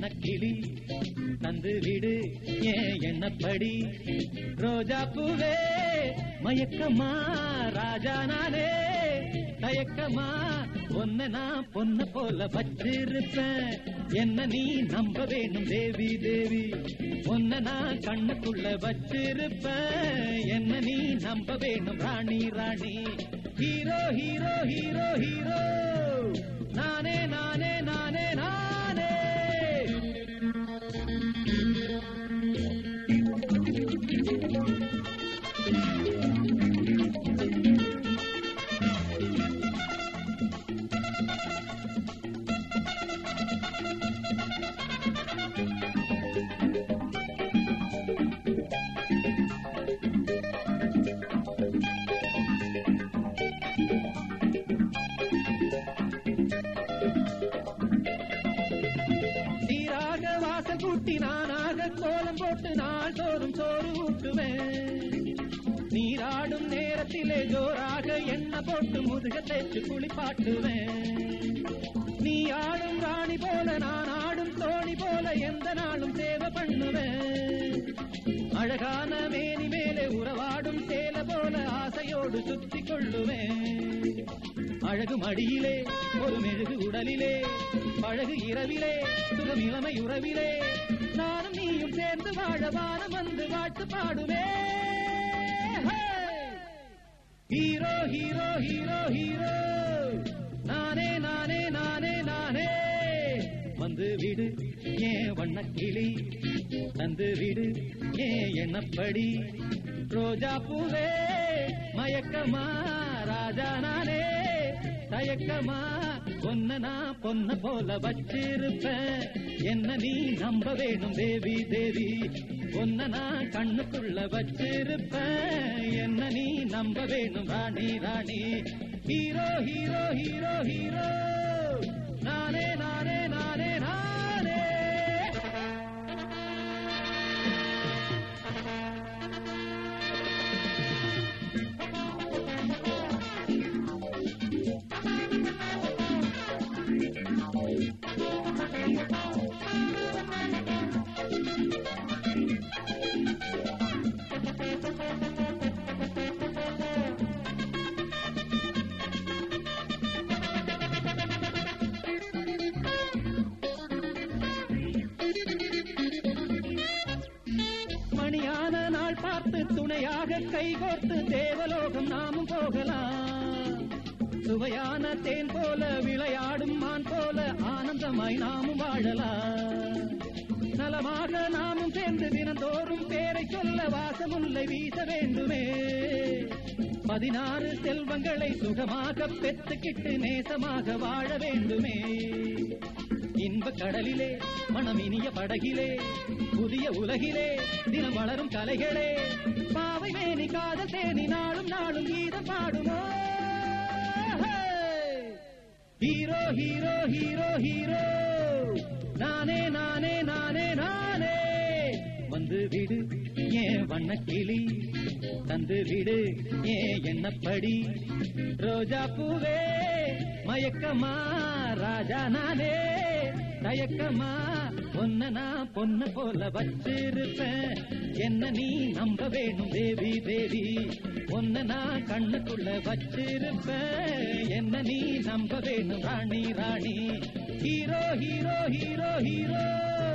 வண்ண கிளி தந்து விடு ஏன் என்னப்படி ரோஜா பூவே மயக்கமா ராஜா நானே தயக்கமா ஒன்ன நான் பொண்ண போல வச்சிருப்பேன் என்ன நீ நம்ப வேணும் தேவி தேவி ஒன்ன நான் கண்ணுக்குள்ள வச்சிருப்பேன் என்ன நீ நம்ப வேணும் ராணி ராணி ஹீரோ ஹீரோ ஹீரோ ஹீரோ நானே நானே நானே நானே சீராக வாசல் கூட்டி நானாக கோலம் போட்டு நாள் தோறும் சோறு ஊட்டுவேன் நீராடும் நேரத்திலே ஜோராக எண்ணெய் போட்டு முதுக தேய்ச்சு குளிப்பாட்டுவேன் நீ ஆடும் ராணி போல நான் ஆடும் தோணி போல எந்த நாளும் சேவை பண்ணுவேன் அழகான மேனி மேலே உறவாடும் சேல போல ஆசையோடு சுத்தி கொள்ளுவேன் அழகு மடியிலே ஒரு மெழுகு உடலிலே பழகு இரவிலே சுகம் இளமை உறவிலே நானும் நீயும் சேர்ந்து வாழ வானம் வந்து வாழ்த்து பாடுவே ஹீரோ ஹீரோ ஹீரோ ஹீரோ நானே நானே நானே நானே வந்து விடு ஏன் வண்ண கிளி தந்து விடு ஏன் எண்ணப்படி ரோஜா பூவே மயக்கமா ராஜா நானே தயக்கமா பொன்ன நான் பொன்ன போல வச்சிருப்பேன் என்ன நீ நம்ப வேணும் தேவி தேவி பொன்ன நான் கண்ணுக்குள்ள வச்சிருப்பேன் என்ன நீ நம்ப வேணும் ராணி ராணி ஹீரோ ஹீரோ ஹீரோ ஹீரோ நானே நானே நானே நானே மணியான நாள் பார்த்து துணையாக கைகோர்த்து தேவலோகம் நாமும் போகலாம் சுவையான தேன் போல விளையாடும் மான் போல ஆனந்தமாய் நாமும் வாழலாம் நலமாக நாமும் சேர்ந்து தினந்தோறும் பேரை சொல்ல வாசமுல்லை வீச வேண்டுமே பதினாறு செல்வங்களை சுகமாக பெற்றுக்கிட்டு நேசமாக வாழ வேண்டுமே இன்ப கடலிலே மனம் இனிய படகிலே புதிய உலகிலே தினம் வளரும் கலைகளே பாவை மேனி காதல் தேனி நாளும் நாளும் கீதம் பாடுமோ ஹீரோ ஹீரோ ஹீரோ ஹீரோ நானே நானே நானே நானே வந்து விடு ஏன் வண்ண கிளி தந்து விடு ஏன் எண்ணப்படி ரோஜா பூவே மயக்கமா ராஜா நானே தயக்கமா பொன்ன நான் பொண்ண போல வச்சிருப்பேன் என்ன நீ நம்ப வேணும் தேவி தேவி பொன்ன நான் கண்ணுக்குள்ள வச்சிருப்பேன் என்ன நீ நம்ப வேணும் ராணி ராணி ஹீரோ ஹீரோ ஹீரோ ஹீரோ